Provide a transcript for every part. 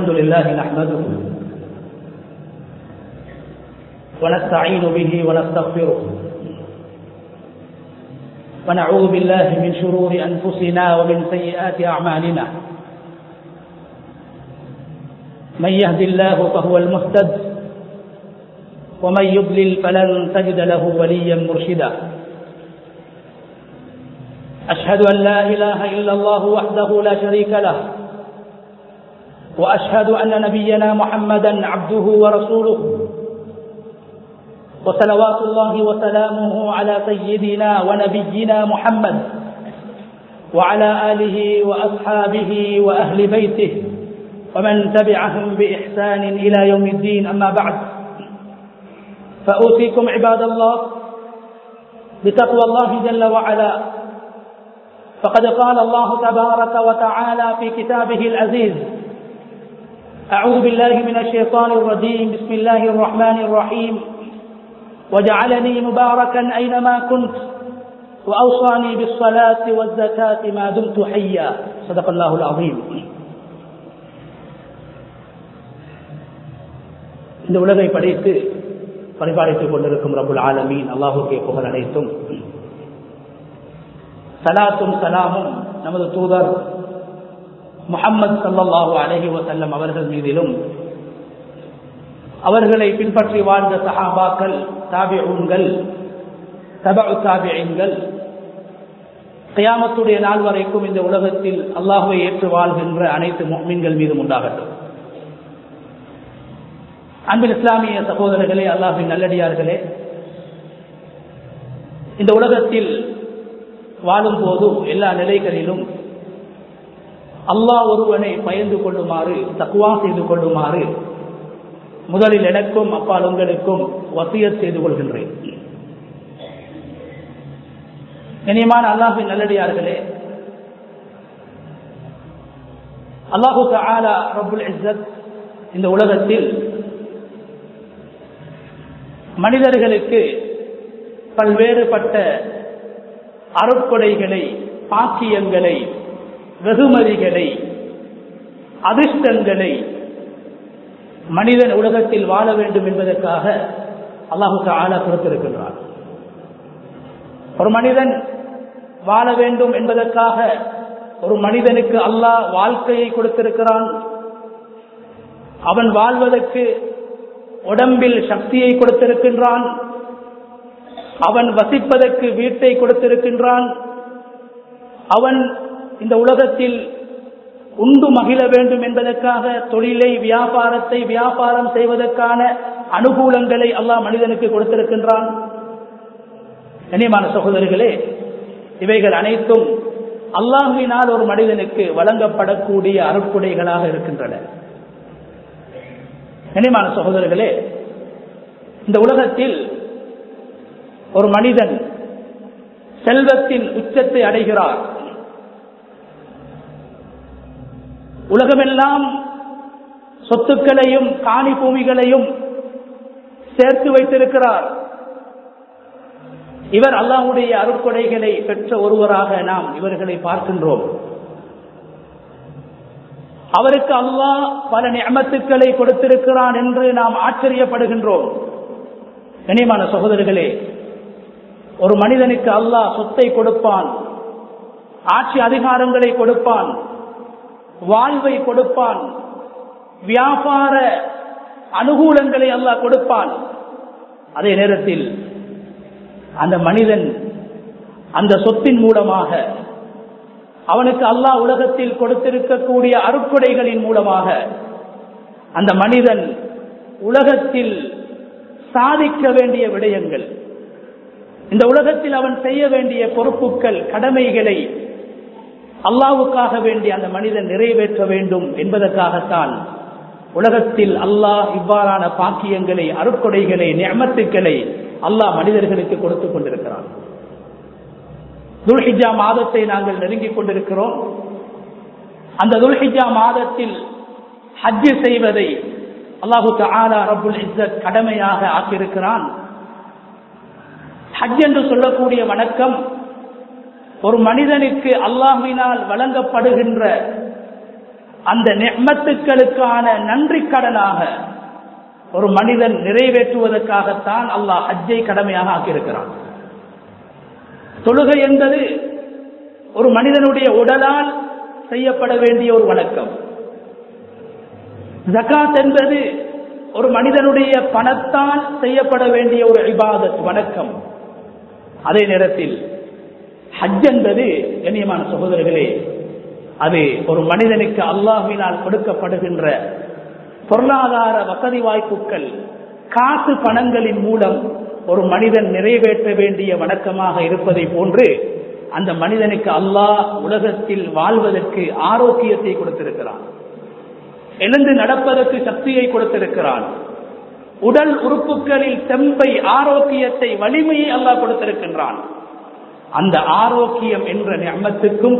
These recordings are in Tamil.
الحمد لله نحمده ونستعين به ونستغفره ونعوذ بالله من شرور أنفسنا ومن سيئات أعمالنا من يهد الله فهو المهتد ومن يضلل فلن تجد له وليا مرشدا أشهد أن لا إله إلا الله وحده لا شريك له وأشهد أن نبينا محمدا عبده ورسوله وصلوات الله وسلامه على سيدنا ونبينا محمد وعلى آله وأصحابه وأهل بيته ومن تبعهم بإحسان إلى يوم الدين أما بعد فأوصيكم عباد الله بتقوى الله جل وعلا فقد قال الله تبارك وتعالى في كتابه العزيز أعوذ بالله من الشيطان الرجيم بسم الله الرحمن الرحيم وجعلني مباركا أينما كنت وأوصاني بالصلاة والزكاة ما دمت حيا صدق الله العظيم இந்த உலகை படைத்து பரிபாலித்துக் கொண்டிருக்கும் ரபுல் ஆலமீன் அல்லாஹுக்கே புகழ் அனைத்தும் சலாத்தும் சலாமும் நமது தூதர் முகம்மது சல்லாஹூ அலஹி வசல்லம் அவர்கள் மீதிலும் அவர்களை பின்பற்றி வாழ்ந்த சஹாபாக்கள் தாபிஊன்கள் தபு தாபியங்கள் கயாமத்துடைய நாள் வரைக்கும் இந்த உலகத்தில் அல்லாஹுவை ஏற்று வாழ்கின்ற அனைத்து மீன்கள் மீதும் உண்டாகட்டும் அன்பின் இஸ்லாமிய சகோதரர்களே அல்லாஹின் நல்லடியார்களே இந்த உலகத்தில் வாழும் போது எல்லா நிலைகளிலும் அல்லாஹ் ஒருவனை பயந்து கொள்ளுமாறு தக்குவா செய்து கொள்ளுமாறு முதலில் எனக்கும் அப்பால் உங்களுக்கும் வசியத் செய்து கொள்கின்றேன் இனியமான அல்லாஹின் நல்லடியார்களே அல்லாஹு ஆலா ரபுல் இஸ்ஸத் இந்த உலகத்தில் மனிதர்களுக்கு பல்வேறுபட்ட அருட்கொடைகளை பாக்கியங்களை வெகுமதிகளை அதிர்ஷ்டங்களை மனிதன் உலகத்தில் வாழ வேண்டும் என்பதற்காக அல்லாஹு ஆலா கொடுத்திருக்கின்றார் ஒரு மனிதன் வாழ வேண்டும் என்பதற்காக ஒரு மனிதனுக்கு அல்லாஹ் வாழ்க்கையை கொடுத்திருக்கிறான் அவன் வாழ்வதற்கு உடம்பில் சக்தியை கொடுத்திருக்கின்றான் அவன் வசிப்பதற்கு வீட்டை கொடுத்திருக்கின்றான் அவன் இந்த உலகத்தில் உண்டு மகிழ வேண்டும் என்பதற்காக தொழிலை வியாபாரத்தை வியாபாரம் செய்வதற்கான அனுகூலங்களை அல்லாஹ் மனிதனுக்கு கொடுத்திருக்கின்றான் கனியமான சகோதரர்களே இவைகள் அனைத்தும் அல்லாஹினால் ஒரு மனிதனுக்கு வழங்கப்படக்கூடிய அருட்குடைகளாக இருக்கின்றன கனியமான சகோதரர்களே இந்த உலகத்தில் ஒரு மனிதன் செல்வத்தின் உச்சத்தை அடைகிறார் உலகமெல்லாம் சொத்துக்களையும் காணி பூமிகளையும் சேர்த்து வைத்திருக்கிறார் இவர் அல்லாஹுடைய அருட்கொடைகளை பெற்ற ஒருவராக நாம் இவர்களை பார்க்கின்றோம் அவருக்கு அல்லாஹ் பல நியமத்துக்களை கொடுத்திருக்கிறான் என்று நாம் ஆச்சரியப்படுகின்றோம் கனிமான சகோதரர்களே ஒரு மனிதனுக்கு அல்லாஹ் சொத்தை கொடுப்பான் ஆட்சி அதிகாரங்களை கொடுப்பான் வாழ்வை கொடுப்பான் வியாபார அனுகூலங்களை அல்லாஹ் கொடுப்பான் அதே நேரத்தில் அந்த மனிதன் அந்த சொத்தின் மூலமாக அவனுக்கு அல்லாஹ் உலகத்தில் கொடுத்திருக்கக்கூடிய அருட்கொடைகளின் மூலமாக அந்த மனிதன் உலகத்தில் சாதிக்க வேண்டிய விடயங்கள் இந்த உலகத்தில் அவன் செய்ய வேண்டிய பொறுப்புகள் கடமைகளை அல்லாவுக்காக வேண்டி அந்த மனிதன் நிறைவேற்ற வேண்டும் என்பதற்காகத்தான் உலகத்தில் அல்லாஹ் இவ்வாறான பாக்கியங்களை அருட்கொடைகளை நியமத்துக்களை அல்லாஹ் மனிதர்களுக்கு கொடுத்துக் கொண்டிருக்கிறான் துல்ஹிஜா மாதத்தை நாங்கள் நெருங்கிக் கொண்டிருக்கிறோம் அந்த துல்ஹிஜா மாதத்தில் ஹஜ்ஜு செய்வதை அல்லாஹு தாலா ரபுல் இஸ்ஸத் கடமையாக ஆக்கியிருக்கிறான் ஹஜ் என்று சொல்லக்கூடிய வணக்கம் ஒரு மனிதனுக்கு அல்லாஹினால் வழங்கப்படுகின்ற அந்த நெம்மத்துக்களுக்கான நன்றி கடனாக ஒரு மனிதன் நிறைவேற்றுவதற்காகத்தான் அல்லாஹ் ஹஜ்ஜை கடமையாக ஆக்கியிருக்கிறான் தொழுகை என்பது ஒரு மனிதனுடைய உடலால் செய்யப்பட வேண்டிய ஒரு வணக்கம் ஜகாத் என்பது ஒரு மனிதனுடைய பணத்தால் செய்யப்பட வேண்டிய ஒரு இபாதத் வணக்கம் அதே நேரத்தில் ஹஜ் என்பது கண்ணியமான சகோதரர்களே அது ஒரு மனிதனுக்கு அல்லாஹினால் கொடுக்கப்படுகின்ற பொருளாதார வசதி வாய்ப்புகள் காசு பணங்களின் மூலம் ஒரு மனிதன் நிறைவேற்ற வேண்டிய வணக்கமாக இருப்பதை போன்று அந்த மனிதனுக்கு அல்லாஹ் உலகத்தில் வாழ்வதற்கு ஆரோக்கியத்தை கொடுத்திருக்கிறான் எழுந்து நடப்பதற்கு சக்தியை கொடுத்திருக்கிறான் உடல் உறுப்புகளில் செம்பை ஆரோக்கியத்தை வலிமையை அல்லாஹ் கொடுத்திருக்கின்றான் அந்த ஆரோக்கியம் என்ற நியமத்துக்கும்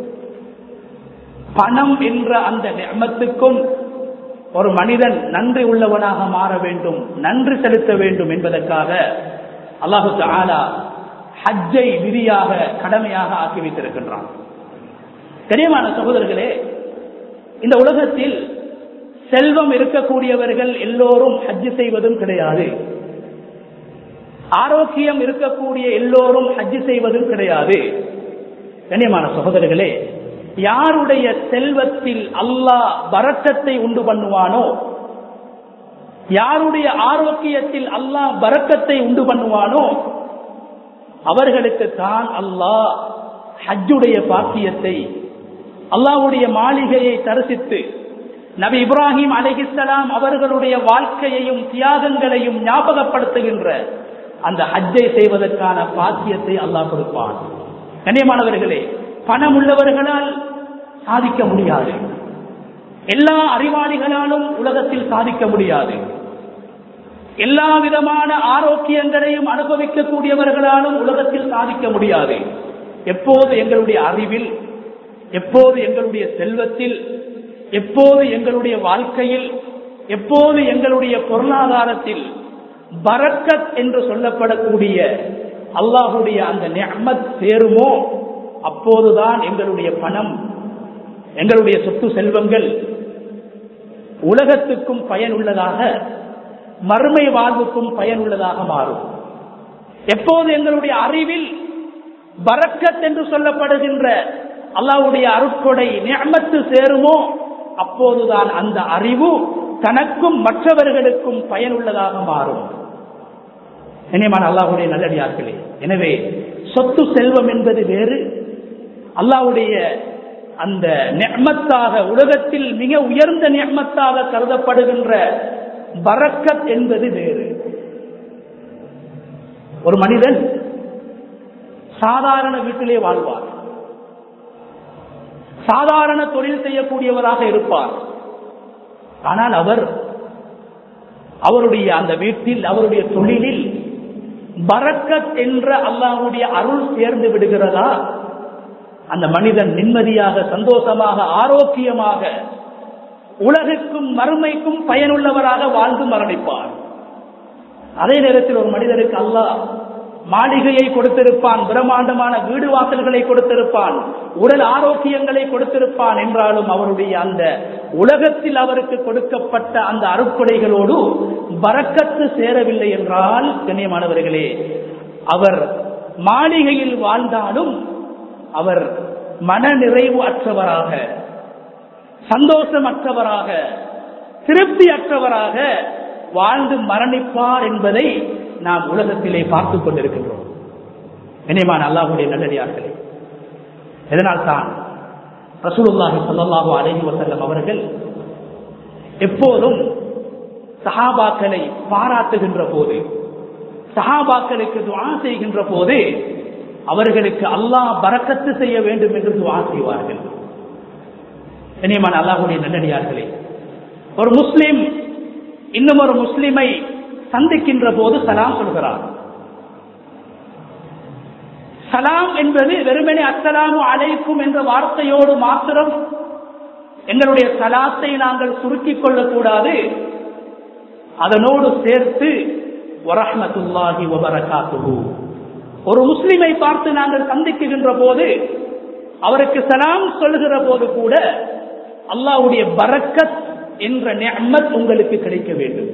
பணம் என்ற அந்த நியமத்துக்கும் ஒரு மனிதன் நன்றி உள்ளவனாக மாற வேண்டும் நன்றி செலுத்த வேண்டும் என்பதற்காக அல்லாஹு ஆலா ஹஜ்ஜை விதியாக கடமையாக ஆக்கி வைத்திருக்கின்றான் கனியமான சகோதரர்களே இந்த உலகத்தில் செல்வம் இருக்கக்கூடியவர்கள் எல்லோரும் ஹஜ்ஜு செய்வதும் கிடையாது ஆரோக்கியம் இருக்கக்கூடிய எல்லோரும் ஹஜ்ஜு செய்வதும் கிடையாது கண்ணியமான சகோதரர்களே யாருடைய செல்வத்தில் அல்லாஹ் பரக்கத்தை உண்டு பண்ணுவானோ யாருடைய ஆரோக்கியத்தில் அல்லாஹ் பரக்கத்தை உண்டு பண்ணுவானோ அவர்களுக்கு தான் அல்லாஹ் ஹஜ்ஜுடைய பாக்கியத்தை அல்லாஹ்வுடைய மாளிகையை தரிசித்து நபி இப்ராஹிம் அலிஹிஸ்லாம் அவர்களுடைய வாழ்க்கையையும் தியாகங்களையும் ஞாபகப்படுத்துகின்ற அந்த ஹஜ்ஜை செய்வதற்கான பாக்கியத்தை அல்லாஹ் கொடுப்பான் கண்ணியமானவர்களே பணம் உள்ளவர்களால் சாதிக்க முடியாது எல்லா அறிவாளிகளாலும் உலகத்தில் சாதிக்க முடியாது எல்லா விதமான ஆரோக்கியங்களையும் அனுபவிக்கக்கூடியவர்களாலும் உலகத்தில் சாதிக்க முடியாது எப்போது எங்களுடைய அறிவில் எப்போது எங்களுடைய செல்வத்தில் எப்போது எங்களுடைய வாழ்க்கையில் எப்போது எங்களுடைய பொருளாதாரத்தில் பரக்கத் என்று சொல்லப்படக்கூடிய அல்லாஹுடைய அந்த நெஹ்மத் சேருமோ அப்போதுதான் எங்களுடைய பணம் எங்களுடைய சொத்து செல்வங்கள் உலகத்துக்கும் பயனுள்ளதாக மறுமை வாழ்வுக்கும் பயனுள்ளதாக மாறும் எப்போது எங்களுடைய அறிவில் பரக்கத் என்று சொல்லப்படுகின்ற அல்லாவுடைய அருட்கொடை நியமத்து சேருமோ அப்போதுதான் அந்த அறிவு தனக்கும் மற்றவர்களுக்கும் பயனுள்ளதாக மாறும் இனிமான அல்லாஹுடைய நல்லடியார்களே எனவே சொத்து செல்வம் என்பது வேறு அல்லாவுடைய அந்த நெஹ்மத்தாக உலகத்தில் மிக உயர்ந்த நெஹ்மத்தாக கருதப்படுகின்ற பரக்கத் என்பது வேறு ஒரு மனிதன் சாதாரண வீட்டிலே வாழ்வார் சாதாரண தொழில் செய்யக்கூடியவராக இருப்பார் ஆனால் அவர் அவருடைய அந்த வீட்டில் அவருடைய தொழிலில் பரக்கத் என்ற அல்லாஹுடைய அருள் சேர்ந்து விடுகிறதா அந்த மனிதன் நிம்மதியாக சந்தோஷமாக ஆரோக்கியமாக உலகுக்கும் மறுமைக்கும் பயனுள்ளவராக வாழ்ந்து மரணிப்பார் அதே நேரத்தில் ஒரு மனிதனுக்கு அல்லாஹ் மாளிகையை கொடுத்திருப்பான் பிரம்மாண்டமான வீடு வாசல்களை கொடுத்திருப்பான் உடல் ஆரோக்கியங்களை கொடுத்திருப்பான் என்றாலும் அவருடைய அந்த உலகத்தில் அவருக்கு கொடுக்கப்பட்ட அந்த அருட்கொடைகளோடு பறக்கத்து சேரவில்லை என்றால் கண்ணியமானவர்களே அவர் மாளிகையில் வாழ்ந்தாலும் அவர் மன நிறைவு அற்றவராக சந்தோஷமற்றவராக திருப்தி அற்றவராக வாழ்ந்து மரணிப்பார் என்பதை நாம் உலகத்திலே பார்த்துக் கொண்டிருக்கின்றோம் இனிமான் அல்லாஹுடைய நல்லடியார்களே இதனால் தான் ரசூலுல்லாஹி ஸல்லல்லாஹு அலைஹி வஸல்லம் அவர்கள் எப்போதும் சஹாபாக்களை பாராட்டுகின்ற போது சஹாபாக்களுக்கு துஆ செய்கின்ற போது அவர்களுக்கு அல்லாஹ் பரக்கத்து செய்ய வேண்டும் என்று துஆ செய்வார்கள் இனிமான் அல்லாஹுடைய நல்லடியார்களே ஒரு முஸ்லிம் இன்னும் ஒரு முஸ்லிமை சந்திக்கின்ற போது சலாம் சொல்கிறார் சலாம் என்பது வெறுமனே அஸ்ஸலாமு அலைக்கும் என்ற வார்த்தையோடு மாத்திரம் எங்களுடைய சலாத்தை நாங்கள் சுருக்கிக் கொள்ளக்கூடாது அதனோடு சேர்த்து வரஹமத்துல்லாஹி வபரகாத்துஹு ஒரு முஸ்லிமை பார்த்து நாங்கள் சந்திக்குகின்ற போது அவருக்கு சலாம் சொல்லுகிற போது கூட அல்லாஹ்வுடைய பரக்கத் என்ற நிஅமத் உங்களுக்கு கிடைக்க வேண்டும்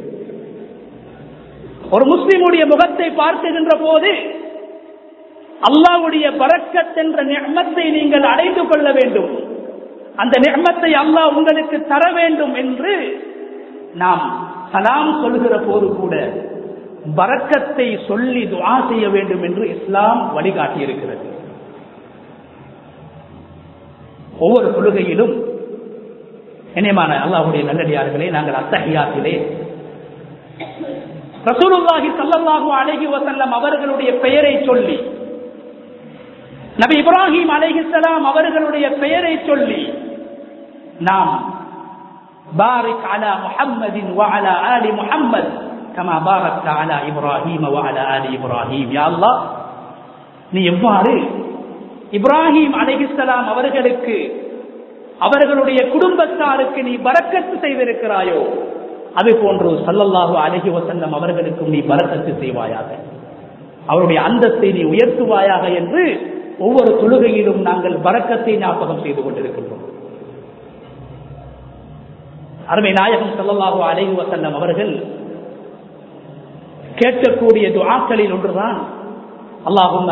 ஒரு முஸ்லிமுடைய முகத்தை பார்க்குகின்ற போது அல்லாஹ்வுடைய பரக்கத் என்ற நிஅமத்தை நீங்கள் அடைந்து கொள்ள வேண்டும் அந்த நிஅமத்தை அல்லாஹ் உங்களுக்கு தர வேண்டும் என்று நாம் சலாம் சொல்கிற போது கூட பரக்கத்தை சொல்லி துஆ செய்ய வேண்டும் என்று இஸ்லாம் வழிகாட்டி இருக்கிறது ஒவ்வொரு தொழுகையிலும் இணையமான அல்லாஹுடைய நல்லடியார்களே நாங்கள் அத்தகையாத்திலே ரசூலுல்லாஹி ஸல்லல்லாஹு அலைஹி வஸல்லம் அவர்களுடைய பெயரை சொல்லி நபி இப்ராஹிம் அலைஹிஸ்ஸலாம் அவர்களுடைய பெயரை சொல்லி நாம் பாரிக் அலா முஹம்மதின் வஅலா ஆலி முஹம்மத் கமா பாரக்த அலா இப்ராஹிம் வஅலா ஆலி இப்ராஹிம் யா அல்லாஹ் நீ எவ்வாறு இப்ராஹிம் அலைஹிஸ்ஸலாம் அவர்களுக்கு அவர்களுடைய குடும்பத்தாருக்கு நீ பரக்கத்து செய்திருக்கிறாயோ அது போன்று சல்லல்லாஹு அலஹி வசல்லம் அவர்களுக்கும் நீ பரக்கத்து செய்வாயாக அவருடைய அந்தத்தை நீ உயர்த்துவாயாக என்று ஒவ்வொரு தொழுகையிலும் நாங்கள் பரக்கத்தை ஞாபகம் செய்து கொண்டிருக்கின்றோம் அருமை நாயகம் சல்லல்லாஹு அலஹி வசல்லம் அவர்கள் கேட்கக்கூடிய துஆக்களில் ஒன்றுதான் அல்லாஹும்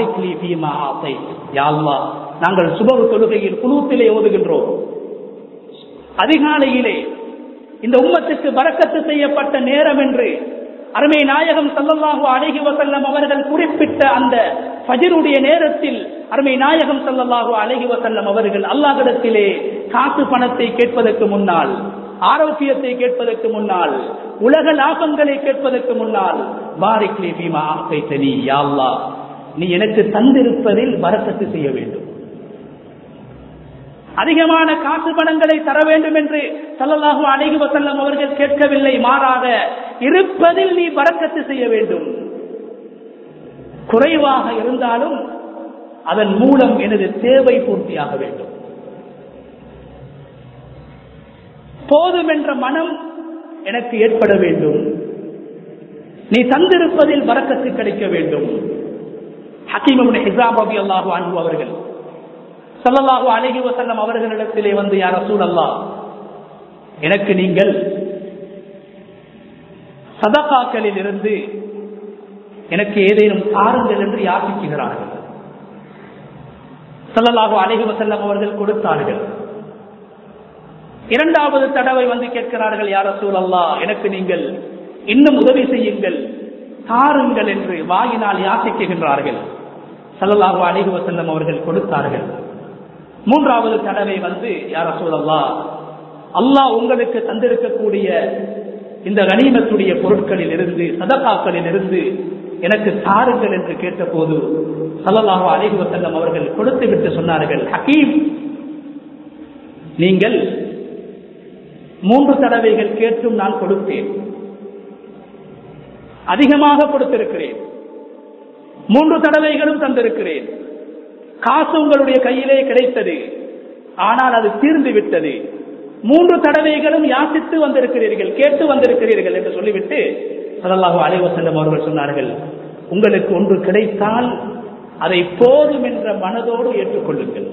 நாங்கள் சுபகு தொழுகையில் குழுத்திலே ஓதுகின்றோம் அதிகாலையிலே இந்த உம்மத்துக்கு பறக்கத்து செய்யப்பட்ட நேரம் என்று அருமை நாயகம் சல்லல்லாஹு அழகி வசல்லம் அவர்கள் குறிப்பிட்ட அந்த ஃபஜருடைய நேரத்தில் அருமை நாயகம் சல்லல்லாஹு அழகி வசல்லம் அவர்கள் அல்லாஹிடத்திலே காசு பணத்தை கேட்பதற்கு முன்னால் ஆரோக்கியத்தை கேட்பதற்கு முன்னால் உலக லாபங்களை கேட்பதற்கு முன்னால் பாரிக்லி பீமா ஆக்கைத்தனி யாழ்லா நீ எனக்கு தந்திருப்பதில் வரக்கத்து செய்ய வேண்டும் அதிகமான காசு பணங்களை தர வேண்டும் என்று சல்லல்லாஹு அலைஹி வசல்லம் அவர்கள் கேட்கவில்லை மாறாக இருப்பதில் நீ பறக்கத்து செய்ய வேண்டும் குறைவாக இருந்தாலும் அதன் மூலம் எனது தேவை பூர்த்தியாக வேண்டும் போதும் என்ற மனம் எனக்கு ஏற்பட வேண்டும் நீ தந்திருப்பதில் வரக்கத்து கிடைக்க வேண்டும் ஹக்கீம் ஹிசாம் ரபி அல்லாஹு அன்பு அவர்கள் சல்லல்லாஹு அலஹி வசல்லம் அவர்களிடத்திலே வந்து யார் ரசூல் அல்லா எனக்கு நீங்கள் சதகாக்களில் இருந்து எனக்கு ஏதேனும் தாருங்கள் என்று யாசிக்கிறார்கள் சல்லல்லாஹு அலஹி வசல்லம் அவர்கள் கொடுத்தார்கள் இரண்டாவது தடவை வந்து கேட்கிறார்கள் யார் ரசூல் அல்லா எனக்கு நீங்கள் இன்னும் உதவி செய்யுங்கள் தாருங்கள் என்று வாயினால் யாசிக்குகின்றார்கள் சல்லல்லாஹு அலிஹி வசல்லம் அவர்கள் கொடுத்தார்கள் மூன்றாவது தடவை வந்து யார் ரசூலல்லா அல்லாஹ் உங்களுக்கு தந்திருக்கக்கூடிய இந்த கனிமத்துடைய பொருட்களில் இருந்து சதகாக்களில் இருந்து எனக்கு தாருங்கள் என்று கேட்டபோது சல்லல்லாஹு அலிஹி வசல்லம் அவர்கள் கொடுத்து விட்டு சொன்னார்கள் ஹக்கீம் நீங்கள் மூன்று தடவைகள் கேட்டும் நான் கொடுத்தேன் அதிகமாக கொடுத்திருக்கிறேன் மூன்று தடவைகளும் தந்திருக்கிறேன் காசு உங்களுடைய கையிலே கிடைத்தது ஆனால் அது தீர்ந்து விட்டது மூன்று தடவைகளும் யாசித்து வந்திருக்கிறீர்கள் கேட்டு வந்திருக்கிறீர்கள் என்று சொல்லிவிட்டு சதல்லாஹு அலைவசல்லம் அவர்கள் சொன்னார்கள் உங்களுக்கு ஒன்று கிடைத்தால் அதை போதும் என்ற மனதோடு ஏற்றுக்கொள்ளுங்கள்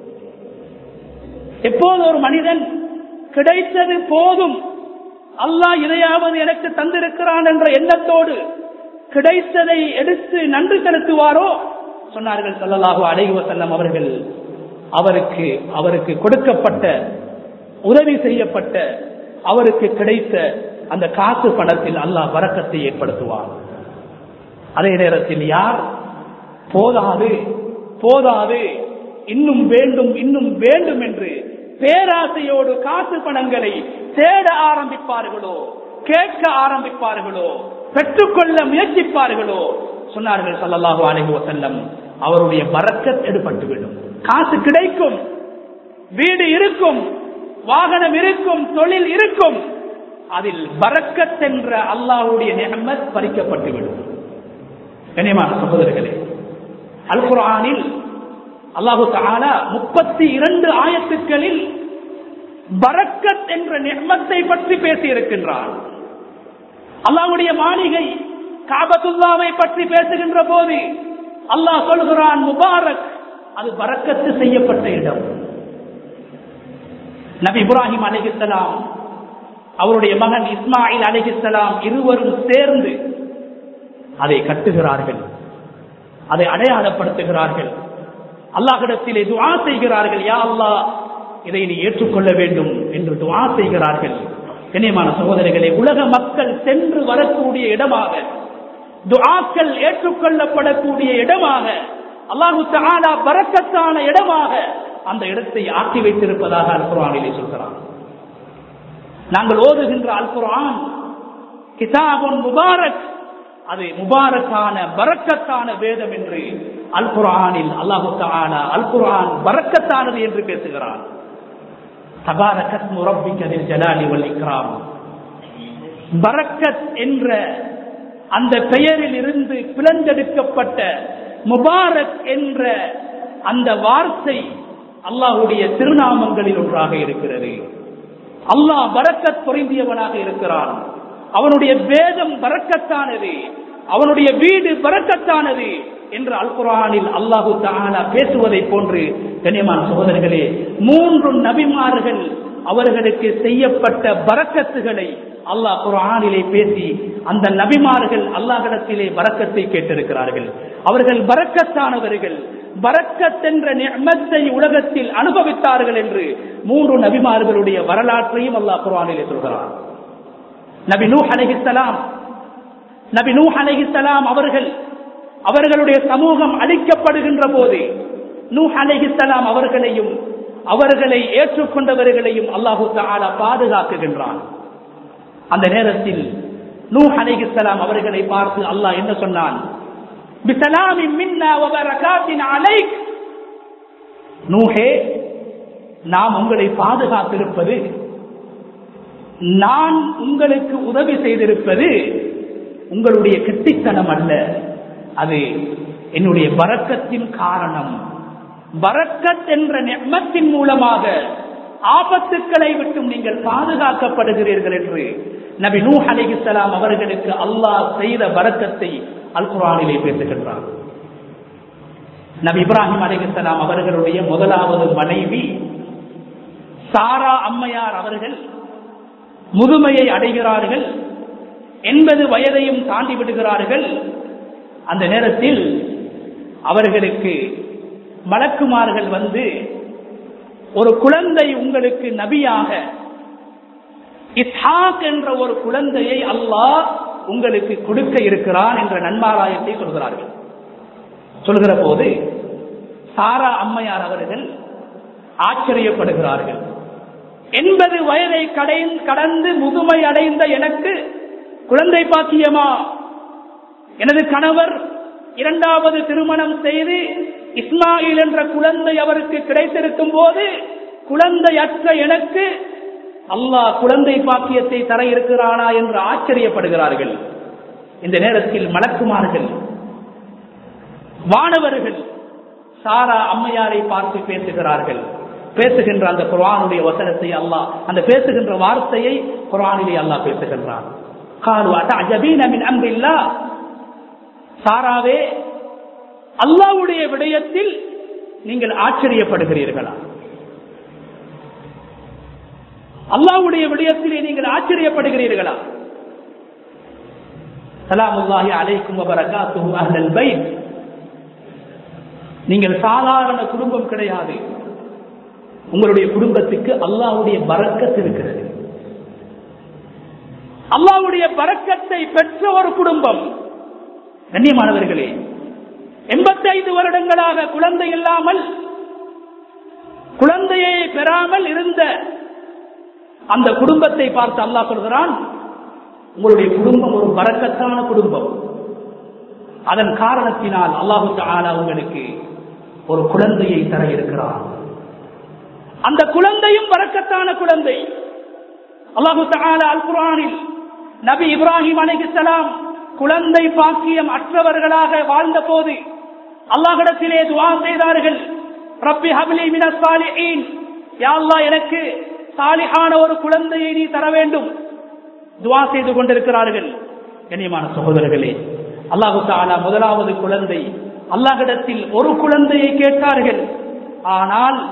எப்போது ஒரு மனிதன் கிடைத்தது போதும் அல்லாஹ் இதையாவது எனக்கு தந்திருக்கிறான் என்ற எண்ணத்தோடு கிடைத்ததை எடுத்து நன்றி செலுத்துவாரோ சொன்னார்கள் சல்லல்லாஹு அலைஹி செல்லம் அவர்கள் அவருக்கு அவருக்கு கொடுக்கப்பட்ட உதவி செய்யப்பட்ட அவருக்கு கிடைத்த அந்த காசு பணத்தில் அல்லாஹ் வரக்கத்தை ஏற்படுத்துவார் அதே நேரத்தில் யார் போதாது போதாது இன்னும் வேண்டும் இன்னும் வேண்டும் என்று பேராசையோடு காசு பணங்களை தேட ஆரம்பிப்பார்களோ கேட்க ஆரம்பிப்பார்களோ பெற்றுக்கொள்ள முயற்சிப்பார்களோ சொன்னார்கள் சல்லல்லாஹு அலைஹி வசல்லம் அவருடைய பறக்கத் எடுபட்டுவிடும் காசு கிடைக்கும் வீடு இருக்கும் வாகனம் இருக்கும் தொழில் இருக்கும் அதில் பறக்கத் என்ற அல்லாஹுடைய நிகமத் பறிக்கப்பட்டுவிடும் கனியமான சகோதரர்களே அல் குரானில் அல்லாஹு தாலா முப்பத்தி இரண்டு ஆயத்துக்களில் பரக்கத் என்ற நிர்மத்தை பற்றி பேசியிருக்கின்றார் அல்லாஹுடைய மாளிகை காபத்துல்லாவை பற்றி பேசுகின்ற போது அல்லாஹ் சொல்கிறான் முபாரக் அது பறக்கத்து செய்யப்பட்ட இடம் நபி இப்ராஹிம் அலிஹிஸ்லாம் அவருடைய மகன் இஸ்மாயில் அலிஹிஸ்லாம் இருவரும் சேர்ந்து அதை கட்டுகிறார்கள் அதை அடையாளப்படுத்துகிறார்கள் அல்லாஹிடத்திலே துவா செய்கிறார்கள் யா அல்லாஹ் இதை நீ ஏற்றுக்கொள்ள வேண்டும் என்று துவா செய்கிறார்கள் கண்ணியமான சகோதரிகளே உலக மக்கள் சென்று வரக்கூடிய இடமாக துஆக்கள் ஏற்றுக்கொள்ளப்படக்கூடிய இடமாக அல்லாஹு தஆலா பரக்கத்தான இடமாக அந்த இடத்தை ஆக்கி வைத்திருப்பதாக அல் குர்ஆனிலே சொல்கிறான் நாங்கள் ஓதுகின்ற அல் குர்ஆன் கிதாபுன் முபாரக் அது முபாரக்கான பரக்கத்தான வேதம் என்று அல் குர்ஆனில் அல்லாஹு தஆலா அல் குர்ஆன் பரக்கத்தானது என்று பேசுகிறான் தபாரகத் முரப்பிக்கதில் ஜலாலி வல் இக்ராம் பரக்கத் என்ற அந்த பெயரில் இருந்து பிளந்தெடுக்கப்பட்ட முபாரக் என்ற அந்த வார்த்தை அல்லாஹுடைய திருநாமங்களில் ஒன்றாக இருக்கிறது அல்லாஹ் பரக்கத் பொருந்தியவனாக இருக்கிறான் அவனுடைய வேதம் பரக்கத்தானது அவனுடைய வீடு பரக்கத்தானது என்று அல் குரானில் அல்லாஹு தாலா பேசுவதை போன்று கண்ணியமான சகோதரர்களே மூன்று நபிமார்கள் அவர்களுக்கு செய்யப்பட்ட பரக்கத்துகளை அல்லாஹ் குரானிலே பேசி அந்த நபிமார்கள் அல்லாஹிடத்திலே பரக்கத்தை கேட்டிருக்கிறார்கள் அவர்கள் பரக்கத்தானவர்கள் பரக்கத் என்ற நியமத்தை உலகத்தில் அனுபவித்தார்கள் என்று மூன்று நபிமார்களுடைய வரலாற்றையும் அல்லாஹ் குரானிலே சொல்கிறார் நபி நூ அலைஹிஸ்ஸலாம் நபி நூ அலைஹிஸ்ஸலாம் அவர்கள் அவர்களுடைய சமூகம் அழிக்கப்படுகின்ற போது நூ அலைஹிஸ்ஸலாம் அவர்களையும் அவர்களை ஏற்றுக்கொண்டவர்களையும் அல்லாஹு தாலா பாதுகாக்குகின்றான் அந்த நேரத்தில் நூ அலைஹிஸ்ஸலாம் அவர்களை பார்த்து அல்லாஹ் என்ன சொன்னான் பிசலாமின் மின்னா வபரகாத்தின் அலைக் நூஹே நாம் உங்களை பாதுகாத்திருப்பது நான் உங்களுக்கு உதவி செய்திருப்பது உங்களுடைய கெட்டித்தனம் அல்ல அது என்னுடைய பரக்கத்தின் காரணம் பரக்கத் என்ற நெம்மத்தின் மூலமாக ஆபத்துக்களை விட்டும் நீங்கள் பாதுகாக்கப்படுகிறீர்கள் என்று நபி நூ அலிஹிஸ்லாம் அவர்களுக்கு அல்லாஹ் செய்த பரக்கத்தை அல் குரானிலே பேசுகின்றார் நபி இப்ராஹிம் அலிஹிஸ்லாம் அவர்களுடைய முதலாவது மனைவி சாரா அம்மையார் அவர்கள் முதுமையை அடைகிறார்கள் எண்பது வயதையும் தாண்டி விடுகிறார்கள் அந்த நேரத்தில் அவர்களுக்கு மலக்குமார்கள் வந்து ஒரு குழந்தை உங்களுக்கு நபியாக இஸ்ஹாக் என்ற ஒரு குழந்தையை அல்லாஹ் உங்களுக்கு கொடுக்க இருக்கிறான் என்ற நன்மாராயத்தை சொல்கிறார்கள் சொல்கிற போது சாரா அம்மையார் அவர்கள் ஆச்சரியப்படுகிறார்கள் எண்பது வயதை கடந்து முதுமை அடைந்த எனக்கு குழந்தை பாக்கியமா எனது கணவர் இரண்டாவது திருமணம் செய்து இஸ்மாயில் என்ற குழந்தை அவருக்கு கிடைத்திருக்கும் போது குழந்தையற்ற எனக்கு அல்லாஹ் குழந்தை பாக்கியத்தை தர இருக்கிறானா என்று ஆச்சரியப்படுகிறார்கள் இந்த நேரத்தில் மலக்குமார்கள் வானவர்கள் சாரா அம்மையாரை பார்த்து பேசுகிறார்கள் பேசுகின்ற அந்த குரானுடைய வசனத்தை அல்லாஹ் அந்த பேசுகின்ற வார்த்தையை குரானிலே அல்லாஹ் பேசுகின்றான் சாராவே அல்லாவுடைய விடயத்தில் நீங்கள் ஆச்சரியப்படுகிறீர்களா அல்லாவுடைய விடயத்திலே நீங்கள் ஆச்சரியப்படுகிறீர்களா சலாமுல்லாஹி அலைக்கும் வபரகாத்துஹு அஹ்லல் பைத் நீங்கள் சாதாரண குடும்பம் கிடையாது உங்களுடைய குடும்பத்துக்கு அல்லாவுடைய பறக்கத்து இருக்கிறது அல்லாவுடைய பறக்கத்தை பெற்ற ஒரு குடும்பம் கண்ணியமானவர்களே எண்பத்தைந்து வருடங்களாக குழந்தை இல்லாமல் குழந்தையை பெறாமல் இருந்த அந்த குடும்பத்தை பார்த்து அல்லாஹ் சொல்கிறான் உங்களுடைய குடும்பம் ஒரு பறக்கத்தான குடும்பம் அதன் காரணத்தினால் அல்லாஹு தாலா உங்களுக்கு ஒரு குழந்தையை தர இருக்கிறான் அந்த குழந்தையும் பறக்கத்தான குழந்தை அல்லாஹு தாலா அல் குரானில் நபி இப்ராஹிம் அலிகலாம் குழந்தை பாக்கியம் அற்றவர்களாக வாழ்ந்த போது அல்லாஹிடத்திலே துவா செய்தார்கள் ரப்பி ஹபிலி மினசாலிஹீன் யா அல்லாஹ் எனக்கு சாலிஹான ஒரு குழந்தையை நீ தர வேண்டும் துவா செய்து கொண்டிருக்கிறார்கள் கண்ணியமான சகோதரர்களே அல்லாஹு தாலா முதலாவது குழந்தை அல்லாஹிடத்தில் ஒரு குழந்தையை கேட்டார்கள் ஆனால்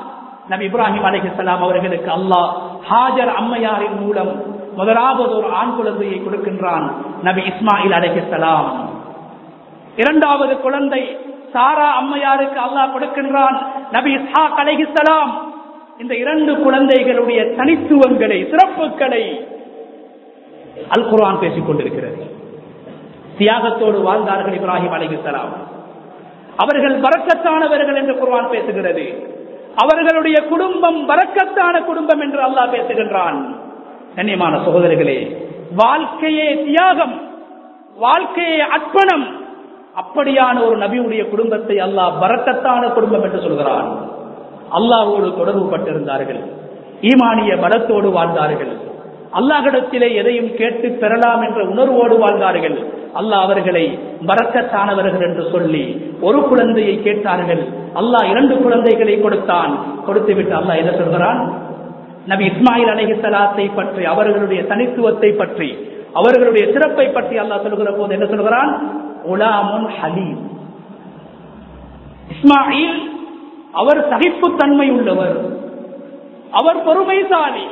நபி இப்ராஹிம் அலைஹிஸ்ஸலாம் அவர்களுக்கு அல்லாஹ் ஹாஜர் அம்மையாரின் மூலம் முதலாவது ஒரு ஆண் குழந்தையை கொடுக்கின்றான் நபி இஸ்மாயில் அலைஹிஸ்ஸலாம் இரண்டாவது குழந்தை சாரா அம்மையாருக்கு அல்லாஹ் கொடுக்கின்றான் நபி இஸ்ஹாக் அலைஹிஸ்ஸலாம் இந்த இரண்டு குழந்தைகளுடைய தனித்துவங்களை சிறப்புகளை அல் குர்ஆன் பேசிக் கொண்டிருக்கிறது தியாகத்தோடு வாழ்ந்தார்கள் இப்ராஹிம் அலைஹிஸ்ஸலாம் அவர்கள் பறக்கத்தானவர்கள் என்று குர்ஆன் பேசுகிறது அவர்களுடைய குடும்பம் பறக்கத்தான குடும்பம் என்று அல்லாஹ் பேசுகின்றான் கண்ணியமான சகோதரர்களே வாழ்க்கையே தியாகம் வாழ்க்கையே அர்ப்பணம் அப்படியான ஒரு நபியுடைய குடும்பத்தை அல்லாஹ் பறக்கத்தான குடும்பம் என்று சொல்கிறான் அல்லாஹோடு தொடர்பு பட்டிருந்தார்கள் ஈமானிய பலத்தோடு வாழ்ந்தார்கள் அல்லாஹிடத்திலே எதையும் கேட்டு பெறலாம் என்ற உணர்வோடு வாழ்ந்தார்கள் அல்லாஹ் அவர்களை பறக்கத்தானவர்கள் என்று சொல்லி ஒரு குழந்தையை கேட்டார்கள் அல்லாஹ் இரண்டு குழந்தைகளை கொடுத்தான் கொடுத்துவிட்டு அல்லாஹ் என்ன சொல்கிறான் நபி இஸ்மாயில் அலஹி சலாத்தை பற்றி அவர்களுடைய தனித்துவத்தை பற்றி அவர்களுடைய சிறப்பை பற்றி அல்லாஹ் சொல்கிற போது என்ன சொல்கிறான் உலாமுன் ஹலீம் இஸ்மாயில் அவர் சகிப்புத்தன்மை உள்ளவர் அவர் பொறுமைசாலி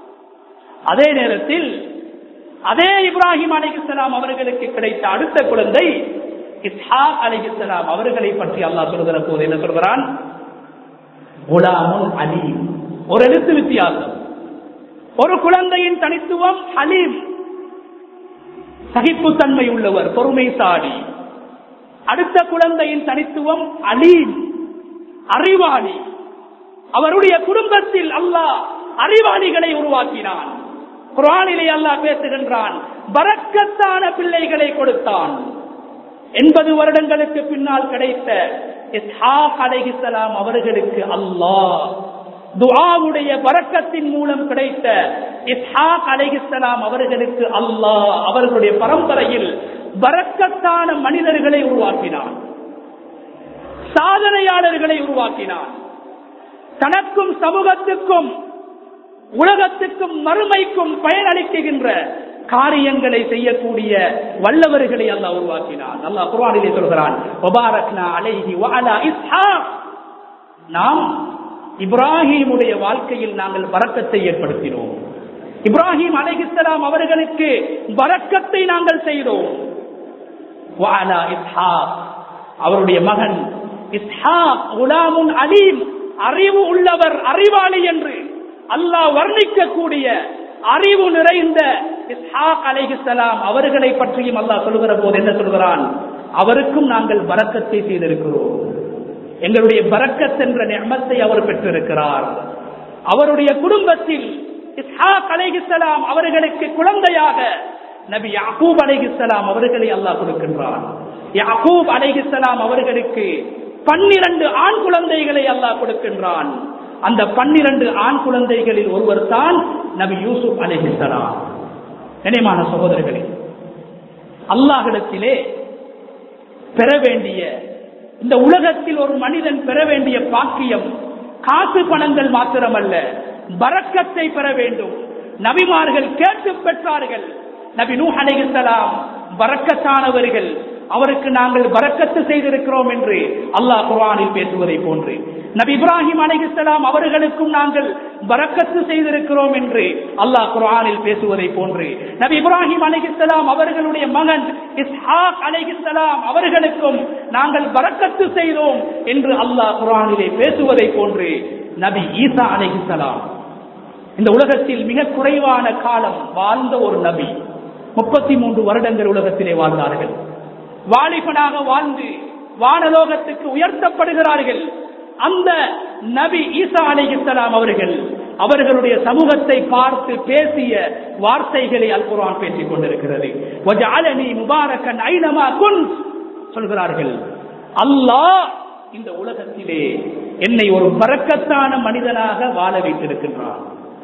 அதே நேரத்தில் அதே இப்ராஹிம் அலிகுசலாம் அவர்களுக்கு கிடைத்த அடுத்த குழந்தை இஸ்ஹாக் அலிகுசலாம் அவர்களை பற்றி அல்லாஹ் சொல்கிற போது என்ன சொல்கிறான் குலாமுன் அலீம் ஒரு எழுத்து வித்தியாசம் ஒரு குழந்தையின் தனித்துவம் அலீம் சகிப்புத்தன்மை உள்ளவர் பொறுமைசாலி அடுத்த குழந்தையின் தனித்துவம் அலீம் அறிவாளி அவருடைய குடும்பத்தில் அல்லாஹ் அறிவாளிகளை உருவாக்கினான் குரானிலே அல்லாஹ் பேசுகின்றான் பறக்கத்தான பிள்ளைகளை கொடுத்தான் எண்பது வருடங்களுக்கு பின்னால் கிடைத்த இஸ்ஹாக் அலைஹிஸ்ஸலாம் அவர்களுக்கு அல்லாஹ் துஆவுடைய பறக்கத்தின் மூலம் கிடைத்த இஸ்ஹாக் அலைஹிஸ்ஸலாம் அவர்களுக்கு அல்லாஹ் அவர்களுடைய பரம்பரையில் பறக்கத்தான மனிதர்களை உருவாக்கினான் சாதனையாளர்களை உருவாக்கினான் தனக்கும் சமூகத்துக்கும் உலகத்துக்கும் மறுமைக்கும் பயனளிக்குகின்ற காரியங்களை செய்யக்கூடிய வல்லவர்களை அல்லாஹ் உருவாக்கினான் அல்லாஹ் குர்ஆனிலே சொல்கிறான் வபாரக்னா அலைஹி வஅலா இஸ்ஹாக் நாம் இப்ராஹிமுடைய வாழ்க்கையில் நாங்கள் பரக்கத்தை ஏற்படுத்தினோம் இப்ராஹிம் அலைஹிஸ்ஸலாம் அவர்களுக்கு பரக்கத்தை நாங்கள் செய்தோம் வஅலா இஸ்ஹாக் அவருடைய மகன் இஸ்ஹாக் குலாமுன் அலீம் அறிவு உள்ளவர் அறிவாளி என்று அல்லாஹ் வர்ணிக்கக்கூடிய அறிவு நிறைந்த இஸ்ஹாக் அலைஹிஸ்ஸலாம் அவர்களை பற்றியும் அல்லாஹ் சொல்கிற போது என்ன சொல்கிறான் அவருக்கும் நாங்கள் பரக்கத்தை செய்திருக்கிறோம் எங்களுடைய பரக்கத் என்ற நியமத்தை அவர் பெற்றிருக்கிறார் அவருடைய குடும்பத்தில் இஸ்ஹாக் அலைஹிஸ்ஸலாம் அவர்களுக்கு குழந்தையாக நபி யாக்கூப் அலைஹிஸ்ஸலாம் அவர்களை அல்லாஹ் கொடுக்கின்றான் யாக்கூப் அலைஹிஸ்ஸலாம் அவர்களுக்கு பன்னிரண்டு ஆண் குழந்தைகளை அல்லாஹ் கொடுக்கின்றான் அந்த பன்னிரண்டு ஆண் குழந்தைகளில் ஒருவர் தான் நபி யூசுப் அலிஹிசலாம் நினைமான சகோதரர்களே அல்லாஹிடத்திலே பெற வேண்டிய இந்த உலகத்தில் ஒரு மனிதன் பெற வேண்டிய பாக்கியம் காசு பணங்கள் மாத்திரமல்ல பறக்கத்தை பெற வேண்டும் நபிமார்கள் கேட்டு பெற்றார்கள் நபி நூ அலைஹிஸ்ஸலாம் பறக்கத்தானவர்கள் அவருக்கு நாங்கள் பறக்கத்து செய்திருக்கிறோம் என்று அல்லாஹ் குர்ஆனில் பேசுவதை போன்று நபி இப்ராஹிம் அலைஹிஸ்ஸலாம் அவர்களுக்கும் நாங்கள் பறக்கத்து செய்திருக்கிறோம் என்று அல்லாஹ் குர்ஆனில் பேசுவதை போன்று நபி இப்ராஹிம் அலைஹிஸ்ஸலாம் அவர்களுடைய மகன் இஸ்ஹாக் அலைஹிஸ்ஸலாம் அவர்களுக்கும் நாங்கள் பறக்கத்து செய்தோம் என்று அல்லாஹ் குர்ஆனிலே பேசுவதை போன்று நபி ஈசா அலைஹிஸ்ஸலாம் இந்த உலகத்தில் மிக குறைவான காலம் வாழ்ந்த ஒரு நபி முப்பத்தி மூன்று வருடங்கள் உலகத்திலே வாழ்ந்தார்கள் வாலிபனாக வாழ்ந்து வானலோகத்துக்கு உயர்த்தப்படுகிறார்கள் அந்த நபி ஈசா அலிஹிஸ்லாம் அவர்கள் அவர்களுடைய சமூகத்தை பார்த்து பேசிய வார்த்தைகளை அல் குர்ஆன் பேசிக் கொண்டிருக்கிறது வஜஅலனி முபாரக்கன் ஐனமா குன் சொல்கிறார்கள் அல்லாஹ் இந்த உலகத்திலே என்னை ஒரு பறக்கத்தான மனிதனாக வாழ வைத்திருக்கின்றான்